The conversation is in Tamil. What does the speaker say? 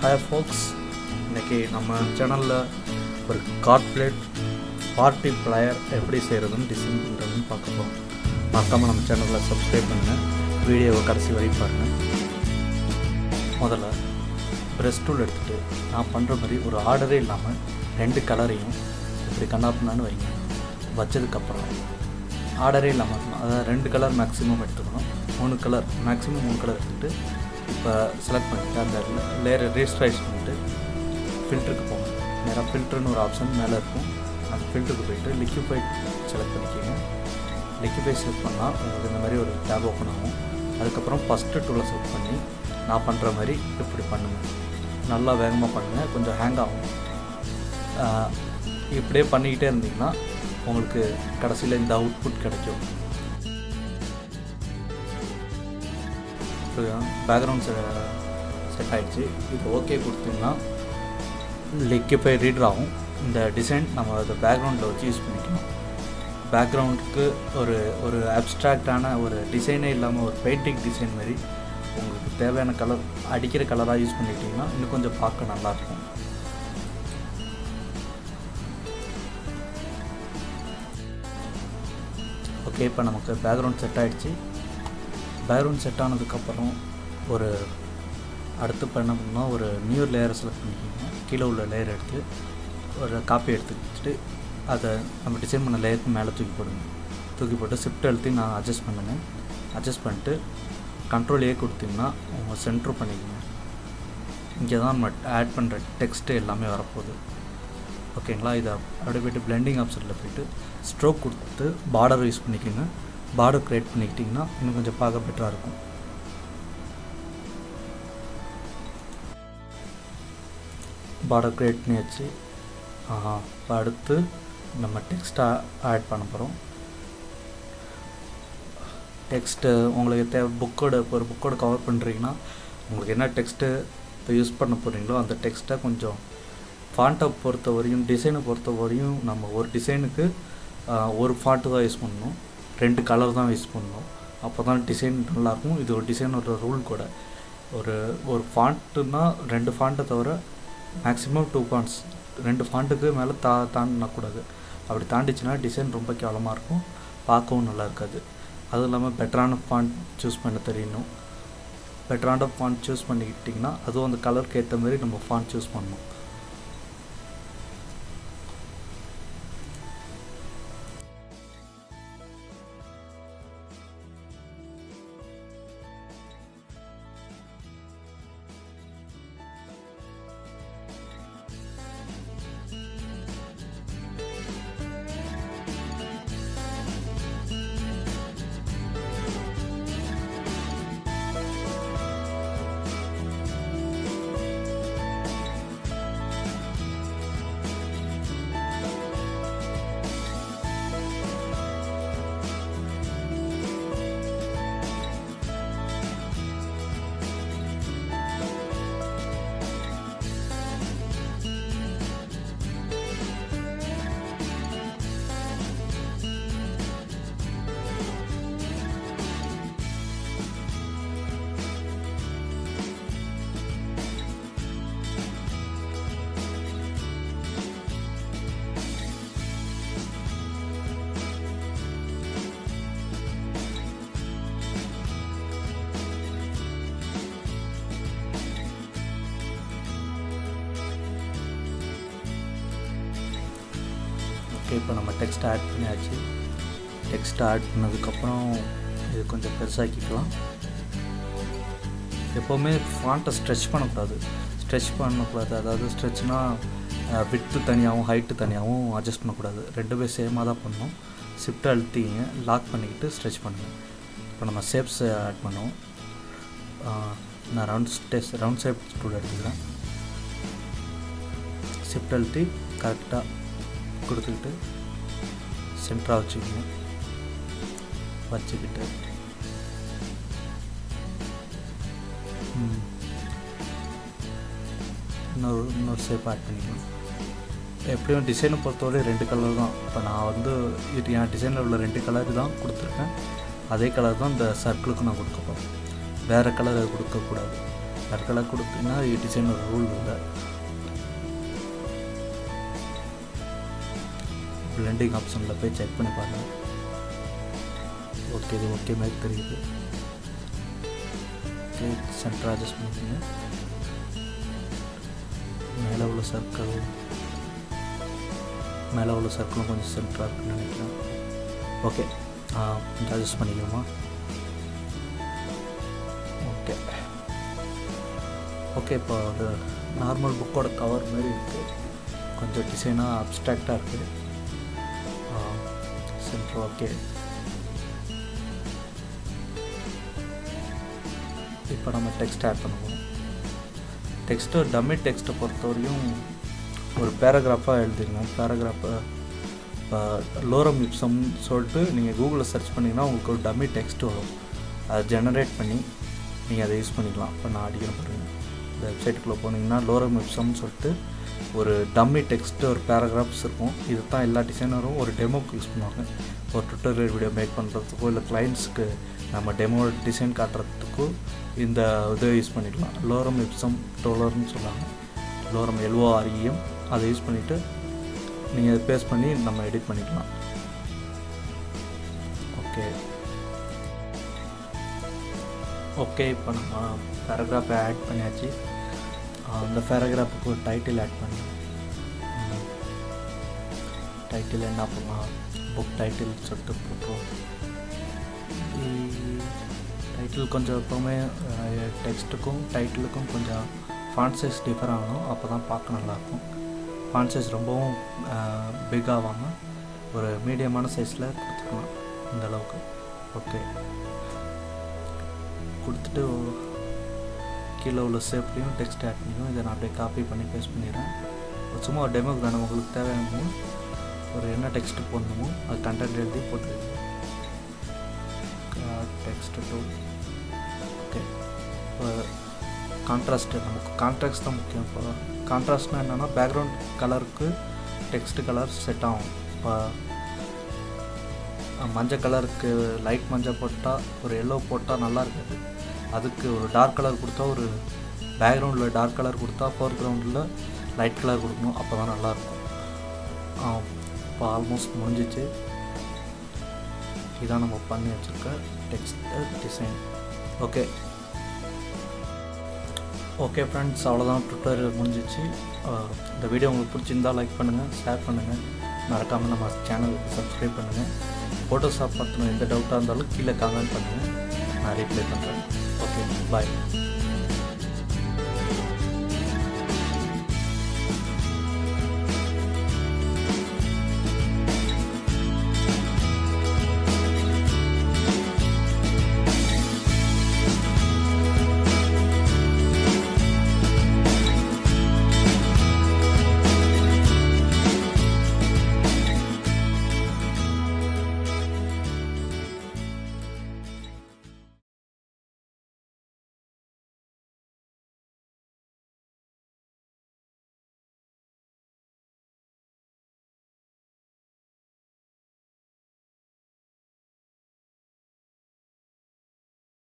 ஹாய் ஃபோக்ஸ் இன்றைக்கி நம்ம சேனலில் ஒரு கார்ட் பிளேட் பார்ட்டி பிளேயர் எப்படி செய்கிறதுன்னு டிசைன் பண்ணுறதுன்னு பார்க்க போகிறோம் மறக்காமல் நம்ம சேனலில் சப்ஸ்கிரைப் பண்ணுங்கள் வீடியோவை கடைசி வரைக்கும் பாருங்கள் முதல்ல ப்ரெஷ் டூல் எடுத்துகிட்டு நான் பண்ணுற மாதிரி ஒரு ஆர்டரே இல்லாமல் ரெண்டு கலரையும் இப்படி கண்ணாப்பினான்னு வைங்க வச்சதுக்கப்புறம் ஆர்டரே இல்லாமல் இருக்கணும் அதாவது ரெண்டு கலர் மேக்ஸிமம் எடுத்துக்கணும் மூணு கலர் மேக்ஸிமம் மூணு கலர் எடுத்துகிட்டு இப்போ செலக்ட் பண்ணிவிட்டு அந்த லேயரை ரீஸ்ட்ரைஸ் பண்ணிவிட்டு ஃபில்டருக்கு போங்க நேராக ஃபில்டர்னு ஒரு ஆப்ஷன் மேலே இருக்கும் அந்த ஃபில்டருக்கு போயிட்டு லிக்யூஃபைட் செலக்ட் பண்ணிக்கோங்க லிக்யூஃபை செலக்ட் பண்ணால் உங்களுக்கு இந்த மாதிரி ஒரு டேப் ஓப்பன் ஆகும் அதுக்கப்புறம் ஃபஸ்ட்டு டூலை செலக்ட் பண்ணி நான் பண்ணுற மாதிரி இப்படி பண்ணுங்கள் நல்லா வேகமாக பண்ணுங்கள் கொஞ்சம் ஹேங் ஆகும் ஆஹ் இப்படியே பண்ணிக்கிட்டே இருந்தீங்கன்னா உங்களுக்கு கடைசியில் இந்த அவுட்புட் கிடைக்கும் பேக்ரவுண்ட் செட் ஆகிடுச்சு இப்போ ஓகே கொடுத்தீங்கன்னா லிக்கிஃபை ரீடர் ஆகும் இந்த டிசைன் நம்ம அதை பேக்ரவுண்டில் வச்சு யூஸ் பண்ணிக்கணும் பேக்ரவுண்டுக்கு ஒரு ஒரு அப்ட்ராக்டான ஒரு டிசைனே இல்லாமல் ஒரு பெயிண்டிங் டிசைன் மாதிரி உங்களுக்கு தேவையான கலர் அடிக்கிற கலராக யூஸ் பண்ணிக்கிட்டிங்கன்னா இன்னும் கொஞ்சம் பார்க்க நல்லாயிருக்கும் ஓகே இப்போ நமக்கு பேக்ரவுண்ட் செட் ஆகிடுச்சு பேக்ரவுண்ட் செட் ஆனதுக்கப்புறம் ஒரு அடுத்து இப்போ என்ன பண்ணோம் ஒரு நியூ லேயரை செலக்ட் பண்ணிக்கோங்க கீழே உள்ள லேயர் எடுத்து ஒரு காப்பி எடுத்துக்கிட்டு அதை நம்ம டிசைன் பண்ண லேயருக்கு மேலே தூக்கி போடுங்க தூக்கி போட்டு ஷிஃப்ட் அழுத்தி நான் அட்ஜஸ்ட் பண்ணுங்கள் அட்ஜஸ்ட் பண்ணிட்டு கண்ட்ரோல் ஏ கொடுத்தீங்கன்னா உங்கள் சென்ட்ரு பண்ணிக்கோங்க இங்கே தான் நம்ம ஆட் பண்ணுற டெக்ஸ்ட்டு எல்லாமே வரப்போகுது ஓகேங்களா இதை அப்படியே போய்ட்டு பிளெண்டிங் ஆப்ஷனில் போய்ட்டு ஸ்ட்ரோக் கொடுத்து பார்டர் யூஸ் பண்ணிக்கோங்க பார்டர் க்ரியேட் பண்ணிக்கிட்டிங்கன்னா இன்னும் கொஞ்சம் பார்க்க பெட்டராக இருக்கும் பார்டர் க்ரியேட் பண்ணியாச்சு இப்போ அடுத்து நம்ம டெக்ஸ்ட்டாக ஆட் பண்ண போகிறோம் டெக்ஸ்ட்டு உங்களுக்கு தேவை புக்கோட இப்போ ஒரு புக்கோட கவர் பண்ணுறீங்கன்னா உங்களுக்கு என்ன டெக்ஸ்ட்டு இப்போ யூஸ் பண்ண போகிறீங்களோ அந்த டெக்ஸ்ட்டை கொஞ்சம் ஃபாண்ட்டை பொறுத்த வரையும் டிசைனை பொறுத்த வரையும் நம்ம ஒரு டிசைனுக்கு ஒரு ஃபாண்ட்டு தான் யூஸ் பண்ணணும் ரெண்டு கலர் தான் யூஸ் பண்ணணும் அப்போ தான் டிசைன் நல்லாயிருக்கும் இது ஒரு டிசைனோட ரூல் கூட ஒரு ஒரு ஃபாண்ட்டுன்னா ரெண்டு ஃபாண்ட்டை தவிர மேக்ஸிமம் டூ ஃபாண்ட்ஸ் ரெண்டு ஃபாண்ட்டுக்கு மேலே தா தாண்டினக்கூடாது அப்படி தாண்டிச்சுன்னா டிசைன் ரொம்ப கேவலமாக இருக்கும் பார்க்கவும் நல்லா இருக்காது அதுவும் இல்லாமல் பெட்டரான ஃபாண்ட் சூஸ் பண்ண தெரியணும் பெட்டரான ஃபாண்ட் சூஸ் பண்ணிக்கிட்டிங்கன்னா அதுவும் அந்த கலருக்கு ஏற்ற மாதிரி நம்ம ஃபாண்ட் சூஸ் பண்ணணும் ஓகே இப்போ நம்ம டெக்ஸ்ட் ஆட் பண்ணியாச்சு டெக்ஸ்ட் ஆட் பண்ணதுக்கப்புறம் இது கொஞ்சம் பெருசாக்கிக்கலாம் எப்போவுமே ஃபாண்ட்டை ஸ்ட்ரெச் பண்ணக்கூடாது ஸ்ட்ரெச் பண்ணக்கூடாது அதாவது ஸ்ட்ரெச்னால் விட்டு தனியாகவும் ஹைட்டு தனியாகவும் அட்ஜஸ்ட் பண்ணக்கூடாது ரெண்டுமே சேமாக தான் பண்ணணும் ஷிஃப்ட் அழுத்திங்க லாக் பண்ணிக்கிட்டு ஸ்ட்ரெச் பண்ணுங்கள் இப்போ நம்ம ஷேப்ஸ் ஆட் பண்ணுவோம் நான் ரவுண்ட் ஸ்டேஸ் ரவுண்ட் ஷேப் டூல் எடுத்துக்கிறேன் ஷிஃப்ட் அழுத்தி கரெக்டாக கொடுத்துக்கிட்டு சென்டராக வச்சுக்கணும் வச்சுக்கிட்டு இன்னொரு இன்னொரு ஷேப் ஆட் பண்ணிக்கணும் எப்படியும் டிசைனை பொறுத்தவரை ரெண்டு கலர் தான் இப்போ நான் வந்து இது என் டிசைனில் உள்ள ரெண்டு கலர் தான் கொடுத்துருக்கேன் அதே கலர் தான் இந்த சர்க்கிளுக்கு நான் கொடுக்க போகிறேன் வேறு கலர் கொடுக்கக்கூடாது சர்க்கிளாக கொடுத்தீங்கன்னா டிசைன் ஒரு ரூல் இல்லை பிளெண்டிங் ஆப்ஷனில் போய் செக் பண்ணி பாருங்கள் ஓகே இது ஓகே மாதிரி தெரியுது ஓகே சென்டர் அட்ஜஸ்ட் பண்ணிக்கோங்க மேலே உள்ள சர்க்கிள் மேலே உள்ள சர்க்கிளும் கொஞ்சம் சென்டராக இருக்குன்னு நினைக்கிறேன் ஓகே கொஞ்சம் அட்ஜஸ்ட் பண்ணிக்கோமா ஓகே ஓகே இப்போ ஒரு நார்மல் புக்கோட கவர் மாதிரி இருக்குது கொஞ்சம் டிசைனாக அப்ட்ராக்டாக இருக்குது சென்டர் ஓகே இப்போ நம்ம டெக்ஸ்ட் ஆட் பண்ணுவோம் டெக்ஸ்ட்டு டம்மி டெக்ஸ்ட்டை பொறுத்தவரையும் ஒரு பேராகிராஃபாக எழுதிருங்க பேராகிராஃபை லோரம் இப்சம் சொல்லிட்டு நீங்கள் கூகுளில் சர்ச் பண்ணிங்கன்னா உங்களுக்கு ஒரு டம்மி டெக்ஸ்ட் வரும் அதை ஜெனரேட் பண்ணி நீங்கள் அதை யூஸ் பண்ணிக்கலாம் இப்போ நான் அடிக்கிற பாருங்க இந்த வெப்சைட்டுக்குள்ளே போனீங்கன்னா லோரம் இப்சம்னு சொல்லிட்டு ஒரு டம்மி டெக்ஸ்ட் ஒரு பேராகிராஃப்ஸ் இருக்கும் இது தான் எல்லா டிசைனரும் ஒரு டெமோக்கு யூஸ் பண்ணுவாங்க ஒரு ட்விட்டர் வீடியோ மேக் பண்ணுறதுக்கோ இல்லை கிளைண்ட்ஸ்க்கு நம்ம டெமோ டிசைன் காட்டுறதுக்கோ இந்த இதை யூஸ் பண்ணிக்கலாம் லோரம் இப்சம் டோலர்னு சொல்லுவாங்க லோரம் எல்ஓஆர்இஎம் அதை யூஸ் பண்ணிவிட்டு நீங்கள் அதை பேஸ்ட் பண்ணி நம்ம எடிட் பண்ணிக்கலாம் ஓகே ஓகே இப்போ நம்ம பேராகிராஃபை ஆட் பண்ணியாச்சு அந்த பேராகிராஃபுக்கு ஒரு டைட்டில் ஆட் பண்ணி டைட்டில் என்ன பண்ணலாம் புக் டைட்டில் சொல்லிட்டு போட்டுருவோம் டைட்டில் கொஞ்சம் எப்போவுமே டெக்ஸ்ட்டுக்கும் டைட்டிலுக்கும் கொஞ்சம் ஃபாண்ட் சைஸ் டிஃபர் ஆகணும் அப்போ தான் பார்க்க நல்லாயிருக்கும் ஃபாண்ட் சைஸ் ரொம்பவும் பிக் ஆகாமல் ஒரு மீடியமான சைஸில் கொடுத்துக்கலாம் இந்த அளவுக்கு ஓகே கொடுத்துட்டு கீழே உள்ள ஷேப்லேயும் டெக்ஸ்ட் ஆட் பண்ணிக்கும் இதை நான் அப்படியே காப்பி பண்ணி பேஸ்ட் பண்ணிடுறேன் சும்மா ஒரு டெமோக்கு தானே உங்களுக்கு தேவையானமோ ஒரு என்ன டெக்ஸ்ட்டு போடணுமோ அது கண்டென்ட் எழுதி போட்டுருங்க டெக்ஸ்ட் டூ ஓகே இப்போ கான்ட்ராஸ்ட் நமக்கு கான்ட்ராஸ்ட் தான் முக்கியம் இப்போ கான்ட்ராஸ்ட்னா என்னென்னா பேக்ரவுண்ட் கலருக்கு டெக்ஸ்ட் கலர் செட் ஆகும் இப்போ மஞ்சள் கலருக்கு லைட் மஞ்சள் போட்டால் ஒரு எல்லோ போட்டால் நல்லா இருக்காது அதுக்கு ஒரு டார்க் கலர் கொடுத்தா ஒரு பேக்ரவுண்டில் டார்க் கலர் கொடுத்தா ஃபோர் கிரவுண்டில் லைட் கலர் கொடுக்கணும் அப்போ தான் நல்லாயிருக்கும் இப்போ ஆல்மோஸ்ட் முடிஞ்சிச்சு இதான் நம்ம பண்ணி வச்சுருக்க text design okay okay friends அவ்வளோதான் ட்விட்டர் முடிஞ்சிச்சு இந்த வீடியோ உங்களுக்கு பிடிச்சிருந்தால் லைக் பண்ணுங்கள் ஷேர் பண்ணுங்கள் மறக்காமல் நம்ம சேனலுக்கு சப்ஸ்கிரைப் பண்ணுங்கள் ஃபோட்டோஷாப் பற்றின எந்த டவுட்டாக இருந்தாலும் கீழே கமெண்ட் பண்ணுங்கள் நான் ரிப்ளை பண்ணுறேன் ஓகே பாய்